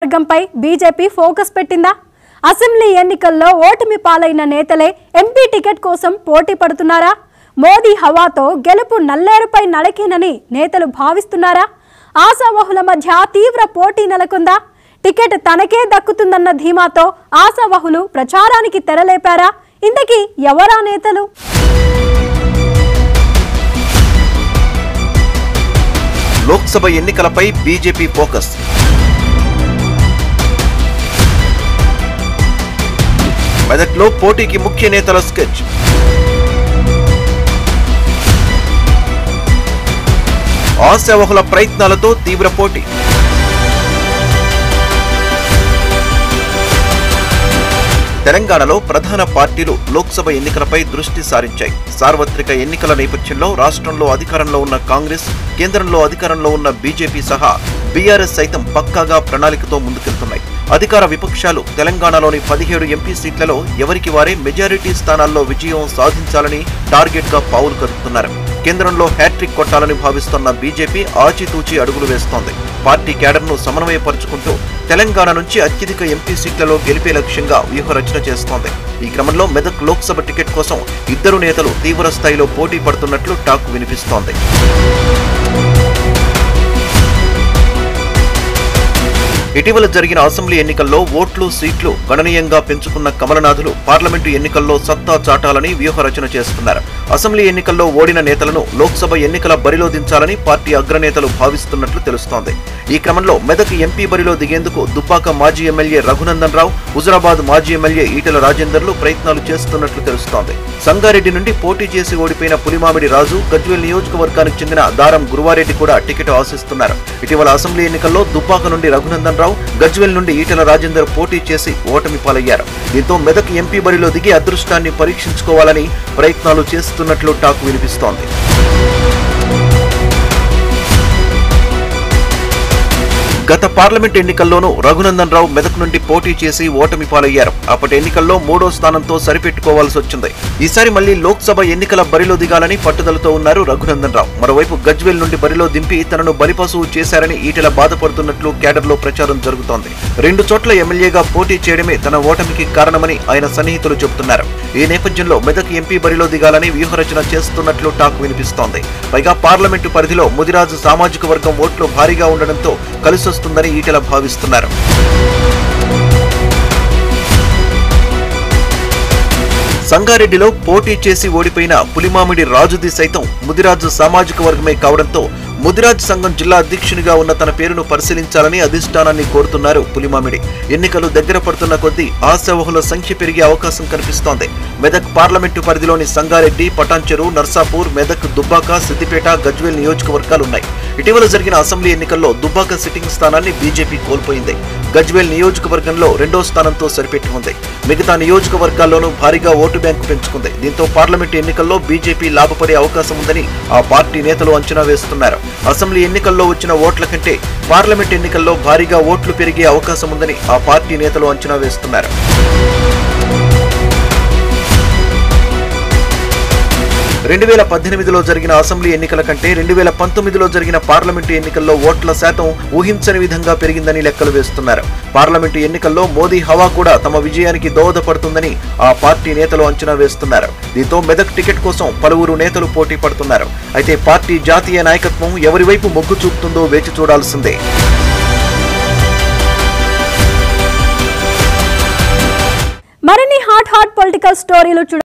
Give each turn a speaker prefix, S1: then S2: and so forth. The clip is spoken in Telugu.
S1: నియోజకవర్గంపై బీజేపీ ఫోకస్ పెట్టిందా అసెంబ్లీ ఎన్నికల్లో ఓటమి పాలైన నేతలే ఎంపీ టికెట్ కోసం పోటీ పడుతున్నారా మోదీ హవాతో గెలుపు నల్లేరుపై నడకేనని నేతలు భావిస్తున్నారా ఆశావహుల మధ్య తీవ్ర పోటీ నెలకొందా టికెట్ తనకే దక్కుతుందన్న ధీమాతో ఆశావహులు ప్రచారానికి తెరలేపారా ఇంతకీ ఎవరా నేతలు
S2: లోక్సభ ఎన్నికలపై బీజేపీ ఫోకస్ మెదక్లో పోటీకి ముఖ్య నేతల స్కెచ్ ఆశావహుల ప్రయత్నాలతో తీవ్ర పోటీ తెలంగాణలో ప్రధాన పార్టీలు లోక్సభ ఎన్నికలపై దృష్టి సారించాయి సార్వత్రిక ఎన్నికల నేపథ్యంలో రాష్ట్రంలో అధికారంలో ఉన్న కాంగ్రెస్ కేంద్రంలో అధికారంలో ఉన్న బీజేపీ సహా బీఆర్ఎస్ సైతం పక్కాగా ప్రణాళికతో ముందుకెళ్తున్నాయి అధికార విపక్షాలు తెలంగాణలోని పదిహేడు ఎంపీ సీట్లలో ఎవరికి వారే మెజారిటీ స్థానాల్లో విజయం సాధించాలని టార్గెట్ గా పావులు కదుపుతున్నారు కేంద్రంలో హ్యాట్రిక్ కొట్టాలని భావిస్తున్న బీజేపీ ఆచితూచి అడుగులు వేస్తోంది పార్టీ క్యాడర్ను సమన్వయపరుచుకుంటూ తెలంగాణ నుంచి అత్యధిక ఎంపీ సీట్లలో గెలిపే లక్ష్యంగా వ్యూహరచన చేస్తోంది ఈ క్రమంలో మెదక్ లోక్సభ టికెట్ కోసం ఇద్దరు నేతలు తీవ్ర స్థాయిలో పోటీ పడుతున్నట్లు టాక్ వినిపిస్తోంది ఇటీవల జరిగిన అసెంబ్లీ ఎన్నికల్లో ఓట్లు సీట్లు గణనీయంగా పెంచుకున్న కమలనాథులు పార్లమెంటు ఎన్నికల్లో సత్తా చాటాలని వ్యూహరచన చేస్తున్నారు అసెంబ్లీ ఎన్నికల్లో ఓడిన నేతలను లోక్సభ ఎన్నికల బరిలో దించాలని పార్టీ అగ్రనేతలు భావిస్తున్నట్లు తెలుస్తోంది ఈ క్రమంలో మెదక్ ఎంపీ బరిలో దిగేందుకు దుబ్బాక మాజీ ఎమ్మెల్యే రఘునందన్ రావు హుజరాబాద్ మాజీ ఎమ్మెల్యే ఈటెల రాజేందర్లు ప్రయత్నాలు చేస్తున్నట్లు తెలుస్తోంది సంగారెడ్డి నుండి పోటీ చేసి ఓడిపోయిన పులిమామిడి రాజు గజ్వేల్ నియోజకవర్గానికి చెందిన దారం గురువారెడ్డి కూడా టికెట్ ఆశిస్తున్నారు ఇటీవల అసెంబ్లీ ఎన్నికల్లో దుబ్బాక నుండి రఘునందన్ రావు గజ్వేల్ నుండి ఈటెల రాజేందర్ పోటీ చేసి ఓటమి పాలయ్యారు దీంతో మెదక్ ఎంపీ బరిలో దిగి అదృష్టాన్ని పరీక్షించుకోవాలని ప్రయత్నాలు చేస్తున్నట్లు టాక్ వినిపిస్తోంది గత పార్లమెంట్ ఎన్నికల్లోనూ రఘునందన్ రావు మెదక్ నుండి పోటీ చేసి ఓటమి పాలయ్యారు అప్పటి ఎన్నికల్లో మూడో స్థానంతో సరిపెట్టుకోవాల్సి వచ్చింది ఈసారి మళ్లీ లోక్సభ ఎన్నికల బరిలో దిగాలని పట్టుదలతో ఉన్నారు రఘునందన్ రావు మరోవైపు గజ్వేల్ నుండి బరిలో దింపి తనను బలిపశువు చేశారని ఈటెల బాధపడుతున్నట్లు క్యాడర్లో ప్రచారం జరుగుతోంది రెండు చోట్ల ఎమ్మెల్యేగా పోటీ చేయడమే తన ఓటమికి కారణమని ఆయన సన్నిహితులు చెబుతున్నారు ఈ నేపథ్యంలో మెదక్ ఎంపీ బరిలో దిగాలని వ్యూహరచన చేస్తున్నట్లు టాక్ వినిపిస్తోంది పైగా పార్లమెంటు పరిధిలో ముదిరాజు సామాజిక వర్గం ఓట్లు భారీగా ఉండడంతో కలిసొస్తుందని ఈటెల భావిస్తున్నారు సంగారెడ్డిలో పోటీ చేసి ఓడిపోయిన పులిమామిడి రాజుది సైతం ముదిరాజు సామాజిక వర్గమే కావడంతో ముదిరాజ్ సంఘం జిల్లా అధ్యక్షునిగా ఉన్న తన పేరును పరిశీలించాలని అధిష్టానాన్ని కోరుతున్నారు పులిమామిడి ఎన్నికలు దగ్గర పడుతున్న కొద్దీ ఆశావహుల సంఖ్య పెరిగే అవకాశం కనిపిస్తోంది మెదక్ పార్లమెంటు పరిధిలోని సంగారెడ్డి పటాన్చెరు నర్సాపూర్ మెదక్ దుబ్బాక సిద్దిపేట గజ్వేల్ నియోజకవర్గాలున్నాయి ఇటీవల జరిగిన అసెంబ్లీ ఎన్నికల్లో దుబ్బాక సిట్టింగ్ స్థానాన్ని బీజేపీ కోల్పోయింది గజ్వేల్ నియోజకవర్గంలో రెండో స్థానంతో సరిపెట్టుకుంది మిగతా నియోజకవర్గాల్లోనూ భారీగా ఓటు బ్యాంకు పెంచుకుంది దీంతో పార్లమెంటు ఎన్నికల్లో బీజేపీ లాభపడే అవకాశం ఉందని ఆ పార్టీ నేతలు అంచనా వేస్తున్నారు అసెంబ్లీ ఎన్నికల్లో వచ్చిన ఓట్ల కంటే పార్లమెంట్ ఎన్నికల్లో భారీగా ఓట్లు పెరిగే అవకాశం ఉందని ఆ పార్టీ నేతలు అంచనా వేస్తున్నారు రెండు వేల పద్దెనిమిదిలో జరిగిన అసెంబ్లీ ఎన్నికల కంటే రెండు వేల పంతొమ్మిదిలో జరిగిన పార్లమెంటు ఎన్నికల్లో ఓట్ల శాతం ఊహించని విధంగా పెరిగిందని లెక్కలు వేస్తున్నారు పార్లమెంటు ఎన్నికల్లో మోదీ హవా కూడా తమ విజయానికి దోహదపడుతుందని ఆ పార్టీ నేతలు అంచనా వేస్తున్నారు దీంతో మెదక్ టికెట్ కోసం పలువురు నేతలు పోటీ పడుతున్నారు అయితే పార్టీ జాతీయ నాయకత్వం ఎవరి వైపు మొగ్గు చూపుతుందో వేచి చూడాల్సిందే
S1: మరిన్ని హాట్ హాట్ పొలిటికల్ స్టోరీలు చూడ